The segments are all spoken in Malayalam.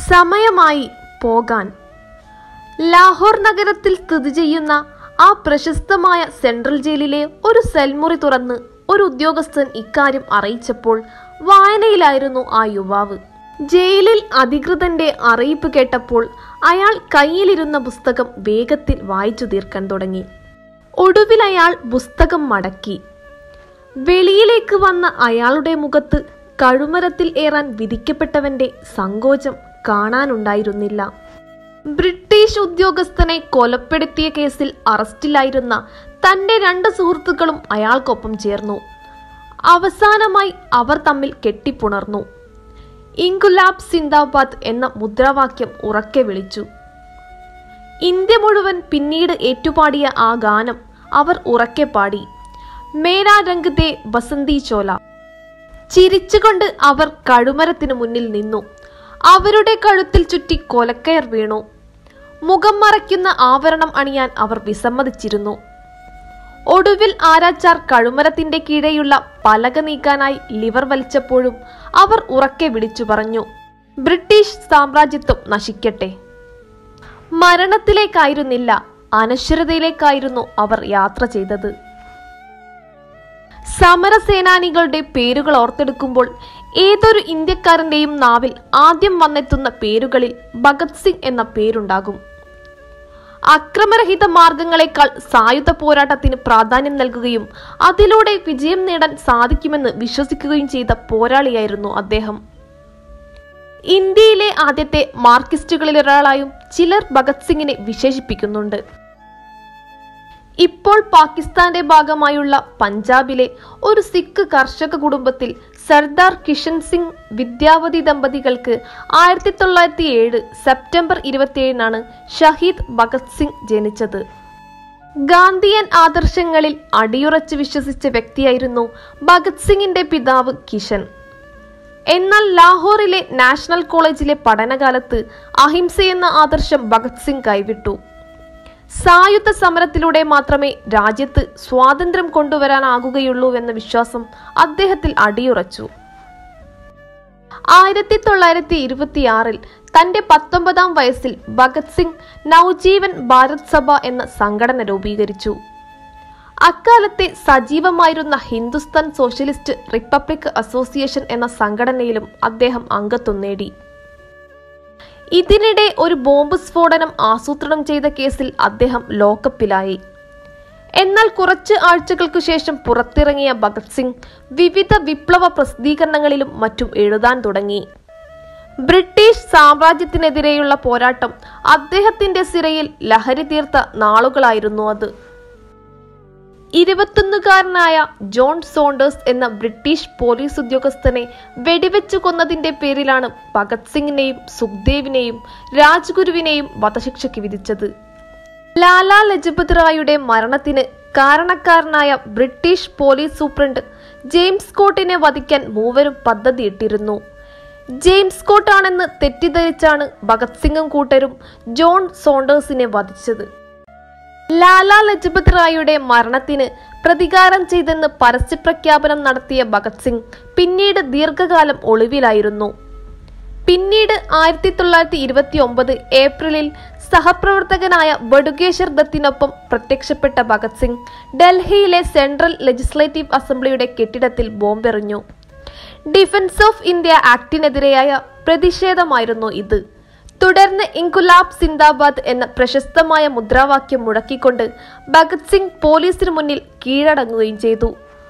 സമയമായി പോകാൻ ലാഹോർ നഗരത്തിൽ സ്ഥിതി ചെയ്യുന്ന ആ പ്രശസ്തമായ സെൻട്രൽ ജയിലിലെ ഒരു സെൽമുറി തുറന്ന് ഒരു ഉദ്യോഗസ്ഥൻ ഇക്കാര്യം അറിയിച്ചപ്പോൾ വായനയിലായിരുന്നു ആ യുവാവ് ജയിലിൽ അധികൃതന്റെ അറിയിപ്പ് കേട്ടപ്പോൾ അയാൾ കയ്യിലിരുന്ന പുസ്തകം വേഗത്തിൽ വായിച്ചു തീർക്കാൻ തുടങ്ങി ഒടുവിൽ അയാൾ പുസ്തകം മടക്കി വെളിയിലേക്ക് വന്ന അയാളുടെ മുഖത്ത് കഴുമരത്തിൽ ഏറാൻ വിധിക്കപ്പെട്ടവന്റെ സങ്കോചം കാണാനുണ്ടായിരുന്നില്ല ബ്രിട്ടീഷ് ഉദ്യോഗസ്ഥനെ കൊലപ്പെടുത്തിയ കേസിൽ അറസ്റ്റിലായിരുന്ന തന്റെ രണ്ട് സുഹൃത്തുക്കളും അയാൾക്കൊപ്പം ചേർന്നു അവസാനമായി അവർ തമ്മിൽ കെട്ടിപ്പുണർന്നു ഇൻകുലാബ് സിന്ദാബാദ് എന്ന മുദ്രാവാക്യം ഉറക്കെ വിളിച്ചു ഇന്ത്യ മുഴുവൻ പിന്നീട് ഏറ്റുപാടിയ ആ ഗാനം അവർ ഉറക്കെ പാടി മേരാ രംഗ് ദേ ബസന്തി ചോല ചിരിച്ചുകൊണ്ട് അവർ കഴുമരത്തിനു മുന്നിൽ നിന്നു അവരുടെ കഴുത്തിൽ ചുറ്റി കൊലക്കയർ വീണു മുഖം മറയ്ക്കുന്ന ആവരണം അണിയാൻ അവർ വിസമ്മതിച്ചിരുന്നു ഒടുവിൽ ആരാച്ചാർ കഴുമരത്തിന്റെ കീഴെയുള്ള പലക നീക്കാനായി ലിവർ വലിച്ചപ്പോഴും അവർ ഉറക്കെ വിളിച്ചു പറഞ്ഞു ബ്രിട്ടീഷ് സാമ്രാജ്യത്വം നശിക്കട്ടെ മരണത്തിലേക്കായിരുന്നില്ല അനശ്വരതയിലേക്കായിരുന്നു അവർ യാത്ര ചെയ്തത് സമരസേനാനികളുടെ പേരുകൾ ഓർത്തെടുക്കുമ്പോൾ ഏതൊരു ഇന്ത്യക്കാരന്റെയും നാവിൽ ആദ്യം വന്നെത്തുന്ന പേരുകളിൽ ഭഗത് സിംഗ് എന്ന പേരുണ്ടാകും അക്രമരഹിത മാർഗങ്ങളെക്കാൾ സായുധ പോരാട്ടത്തിന് പ്രാധാന്യം നൽകുകയും അതിലൂടെ വിജയം നേടാൻ സാധിക്കുമെന്ന് വിശ്വസിക്കുകയും ചെയ്ത പോരാളിയായിരുന്നു അദ്ദേഹം ഇന്ത്യയിലെ ആദ്യത്തെ മാർക്സിസ്റ്റുകളിലൊരാളായും ചിലർ ഭഗത് സിംഗിനെ വിശേഷിപ്പിക്കുന്നുണ്ട് ഇപ്പോൾ പാകിസ്ഥാന്റെ ഭാഗമായുള്ള പഞ്ചാബിലെ ഒരു സിഖ് കർഷക കുടുംബത്തിൽ സർദാർ കിഷൻ സിംഗ് വിദ്യാവതി ദമ്പതികൾക്ക് ആയിരത്തി തൊള്ളായിരത്തി ഏഴ് സെപ്റ്റംബർ ഇരുപത്തിയേഴിനാണ് ഷഹീദ് ഭഗത് സിംഗ് ജനിച്ചത് ഗാന്ധിയൻ ആദർശങ്ങളിൽ അടിയുറച്ച് വിശ്വസിച്ച വ്യക്തിയായിരുന്നു ഭഗത് സിംഗിന്റെ പിതാവ് കിഷൻ എന്നാൽ ലാഹോറിലെ നാഷണൽ കോളേജിലെ പഠനകാലത്ത് അഹിംസയെന്ന ആദർശം ഭഗത് സിംഗ് കൈവിട്ടു സായുധ സമരത്തിലൂടെ മാത്രമേ രാജ്യത്ത് സ്വാതന്ത്ര്യം കൊണ്ടുവരാനാകുകയുള്ളൂ എന്ന വിശ്വാസം അദ്ദേഹത്തിൽ അടിയുറച്ചു ആയിരത്തി തൊള്ളായിരത്തി ഇരുപത്തിയാറിൽ തന്റെ പത്തൊമ്പതാം വയസ്സിൽ ഭഗത് സിംഗ് നവജീവൻ ഭാരത് സഭ എന്ന സംഘടന രൂപീകരിച്ചു അക്കാലത്തെ സജീവമായിരുന്ന ഹിന്ദുസ്ഥാൻ സോഷ്യലിസ്റ്റ് റിപ്പബ്ലിക് അസോസിയേഷൻ എന്ന സംഘടനയിലും അദ്ദേഹം അംഗത്വം നേടി ഇതിനിടെ ഒരു ബോംബ് സ്ഫോടനം ആസൂത്രണം ചെയ്ത കേസിൽ അദ്ദേഹം ലോക്കപ്പിലായി എന്നാൽ കുറച്ച് ആഴ്ചകൾക്കു ശേഷം പുറത്തിറങ്ങിയ ഭഗത് സിംഗ് വിവിധ വിപ്ലവ പ്രസിദ്ധീകരണങ്ങളിലും മറ്റും എഴുതാൻ തുടങ്ങി ബ്രിട്ടീഷ് സാമ്രാജ്യത്തിനെതിരെയുള്ള പോരാട്ടം അദ്ദേഹത്തിന്റെ സിരയിൽ ലഹരി തീർത്ത നാളുകളായിരുന്നു അത് ഇരുപത്തൊന്നുകാരനായ ജോൺ സോണ്ടേഴ്സ് എന്ന ബ്രിട്ടീഷ് പോലീസ് ഉദ്യോഗസ്ഥനെ വെടിവെച്ചു കൊന്നതിന്റെ പേരിലാണ് ഭഗത് സിംഗിനെയും സുഖ്ദേവിനെയും രാജ്ഗുരുവിനെയും വധശിക്ഷയ്ക്ക് വിധിച്ചത് ലാലാ ലജപത് റായുടെ മരണത്തിന് കാരണക്കാരനായ ബ്രിട്ടീഷ് പോലീസ് സൂപ്രണ്ട് ജെയിംസ് സ്കോട്ടിനെ വധിക്കാൻ മൂവരും പദ്ധതിയിട്ടിരുന്നു ജെയിംസ് സ്കോട്ട് ആണെന്ന് തെറ്റിദ്ധരിച്ചാണ് ഭഗത് സിംഗും കൂട്ടരും ജോൺ സോണ്ടേഴ്സിനെ വധിച്ചത് ലാലാ ലജപത് റായുടെ മരണത്തിന് പ്രതികാരം ചെയ്തെന്ന് പരസ്യപ്രഖ്യാപനം നടത്തിയ ഭഗത് സിംഗ് പിന്നീട് ദീർഘകാലം ഒളിവിലായിരുന്നു പിന്നീട് ആയിരത്തി തൊള്ളായിരത്തി ഇരുപത്തി ഒമ്പത് ഏപ്രിലിൽ സഹപ്രവർത്തകനായ ബഡുകേശ്വർ ദത്തിനൊപ്പം പ്രത്യക്ഷപ്പെട്ട ഭഗത് സിംഗ് ഡൽഹിയിലെ സെൻട്രൽ ലെജിസ്ലേറ്റീവ് അസംബ്ലിയുടെ കെട്ടിടത്തിൽ ബോംബെറിഞ്ഞു ഡിഫൻസ് ഓഫ് ഇന്ത്യ ആക്ടിനെതിരെയായ പ്രതിഷേധമായിരുന്നു ഇത് തുടർന്ന് ഇൻകുലാബ് സിന്ദാബാദ് എന്ന പ്രശസ്തമായ മുദ്രാവാക്യം മുഴക്കിക്കൊണ്ട് ഭഗത് സിംഗ് പോലീസിന് മുന്നിൽ കീഴടങ്ങുകയും ചെയ്തു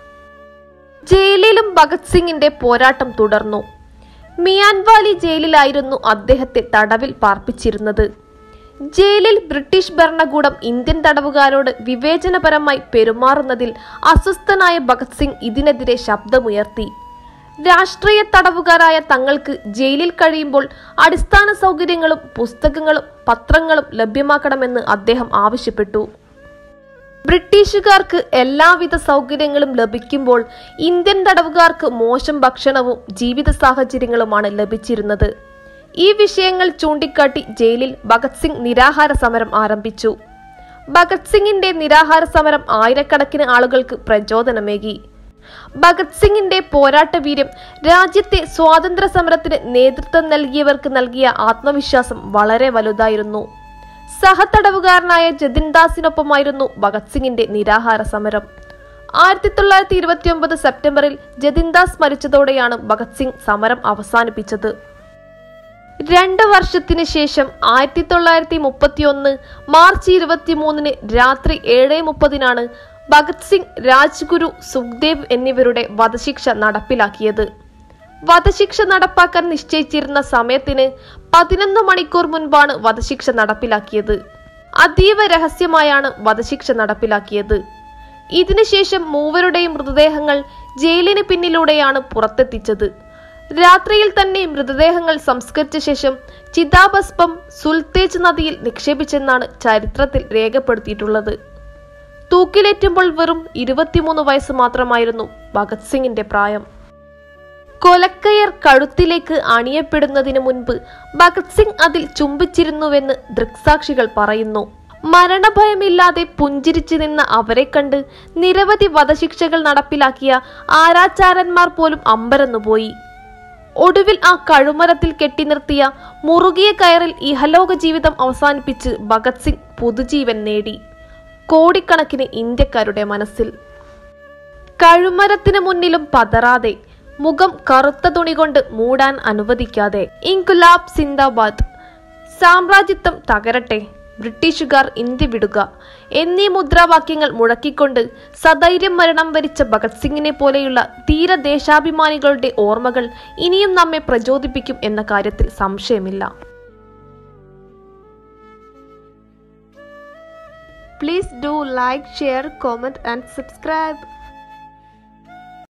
ജയിലിലും ഭഗത് സിംഗിന്റെ പോരാട്ടം തുടർന്നു മിയാൻവാലി ജയിലിലായിരുന്നു അദ്ദേഹത്തെ തടവിൽ പാർപ്പിച്ചിരുന്നത് ജയിലിൽ ബ്രിട്ടീഷ് ഭരണകൂടം ഇന്ത്യൻ തടവുകാരോട് വിവേചനപരമായി പെരുമാറുന്നതിൽ അസ്വസ്ഥനായ ഭഗത് സിംഗ് ഇതിനെതിരെ ശബ്ദമുയർത്തി രാഷ്ട്രീയ തടവുകാരായ തങ്ങൾക്ക് ജയിലിൽ കഴിയുമ്പോൾ അടിസ്ഥാന സൗകര്യങ്ങളും പുസ്തകങ്ങളും പത്രങ്ങളും ലഭ്യമാക്കണമെന്ന് അദ്ദേഹം ആവശ്യപ്പെട്ടു ബ്രിട്ടീഷുകാർക്ക് എല്ലാവിധ സൗകര്യങ്ങളും ലഭിക്കുമ്പോൾ ഇന്ത്യൻ തടവുകാർക്ക് മോശം ഭക്ഷണവും ജീവിത സാഹചര്യങ്ങളുമാണ് ലഭിച്ചിരുന്നത് ഈ വിഷയങ്ങൾ ചൂണ്ടിക്കാട്ടി ജയിലിൽ ഭഗത് സിംഗ് നിരാഹാര സമരം ആരംഭിച്ചു ഭഗത് സിംഗിന്റെ നിരാഹാര സമരം ആയിരക്കണക്കിന് ആളുകൾക്ക് പ്രചോദനമേകി ഭഗത് സിംഗിന്റെ പോരാട്ട വീര്യം രാജ്യത്തെ സ്വാതന്ത്ര്യ സമരത്തിന് നേതൃത്വം നൽകിയവർക്ക് നൽകിയ ആത്മവിശ്വാസം വളരെ വലുതായിരുന്നു സഹതടവുകാരനായ ജതിൻ ദാസിനൊപ്പമായിരുന്നു ഭഗത് സിംഗിന്റെ നിരാഹാര സമരം ആയിരത്തി തൊള്ളായിരത്തി ഇരുപത്തി ഒമ്പത് സെപ്റ്റംബറിൽ ജതിൻദാസ് മരിച്ചതോടെയാണ് ഭഗത് സിംഗ് സമരം അവസാനിപ്പിച്ചത് രണ്ട് വർഷത്തിന് ശേഷം ആയിരത്തി തൊള്ളായിരത്തി മുപ്പത്തി ഒന്ന് മാർച്ച് ഇരുപത്തി മൂന്നിന് രാത്രി ഏഴ് മുപ്പതിനാണ് ഭഗത് സിംഗ് രാജ്ഗുരു സുഖ്ദേവ് എന്നിവരുടെ വധശിക്ഷ നടപ്പിലാക്കിയത് വധശിക്ഷ നടപ്പാക്കാൻ നിശ്ചയിച്ചിരുന്ന സമയത്തിന് പതിനൊന്ന് മണിക്കൂർ മുൻപാണ് വധശിക്ഷ നടപ്പിലാക്കിയത് അതീവ രഹസ്യമായാണ് വധശിക്ഷ നടപ്പിലാക്കിയത് ഇതിനുശേഷം മൂവരുടെയും മൃതദേഹങ്ങൾ ജയിലിന് പിന്നിലൂടെയാണ് പുറത്തെത്തിച്ചത് രാത്രിയിൽ തന്നെ മൃതദേഹങ്ങൾ സംസ്കരിച്ച ശേഷം ചിതാഭസ്പം സുൽത്തേജ് നദിയിൽ നിക്ഷേപിച്ചെന്നാണ് ചരിത്രത്തിൽ രേഖപ്പെടുത്തിയിട്ടുള്ളത് തൂക്കിലേറ്റുമ്പോൾ വെറും ഇരുപത്തിമൂന്ന് വയസ്സ് മാത്രമായിരുന്നു ഭഗത് സിംഗിന്റെ പ്രായം കൊലക്കയർ കഴുത്തിലേക്ക് അണിയപ്പെടുന്നതിന് മുൻപ് ഭഗത് സിംഗ് അതിൽ ചുംബിച്ചിരുന്നുവെന്ന് ദൃക്സാക്ഷികൾ പറയുന്നു മരണഭയമില്ലാതെ പുഞ്ചിരിച്ചു നിന്ന അവരെ കണ്ട് നിരവധി വധശിക്ഷകൾ നടപ്പിലാക്കിയ ആരാചാരന്മാർ പോലും അമ്പരന്നുപോയി ഒടുവിൽ ആ കഴുമരത്തിൽ കെട്ടി നിർത്തിയ മുറുകിയ കയറിൽ ഇഹലോക ജീവിതം അവസാനിപ്പിച്ച് ഭഗത് സിംഗ് പുതുജീവൻ നേടി കോടിക്കണക്കിന് ഇന്ത്യക്കാരുടെ മനസ്സിൽ കഴുമരത്തിന് മുന്നിലും പതറാതെ മുഖം കറുത്ത തുണി കൊണ്ട് മൂടാൻ അനുവദിക്കാതെ ഇൻകുലാബ് സിന്ദാബാദ് സാമ്രാജ്യത്വം തകരട്ടെ ബ്രിട്ടീഷുകാർ ഇന്ത്യ വിടുക എന്നീ മുദ്രാവാക്യങ്ങൾ മുഴക്കിക്കൊണ്ട് സധൈര്യം മരണം വരിച്ച ഭഗത് സിംഗിനെ പോലെയുള്ള ധീരദേശാഭിമാനികളുടെ ഓർമ്മകൾ ഇനിയും നമ്മെ പ്രചോദിപ്പിക്കും എന്ന കാര്യത്തിൽ സംശയമില്ല Please do like, share, comment, and subscribe.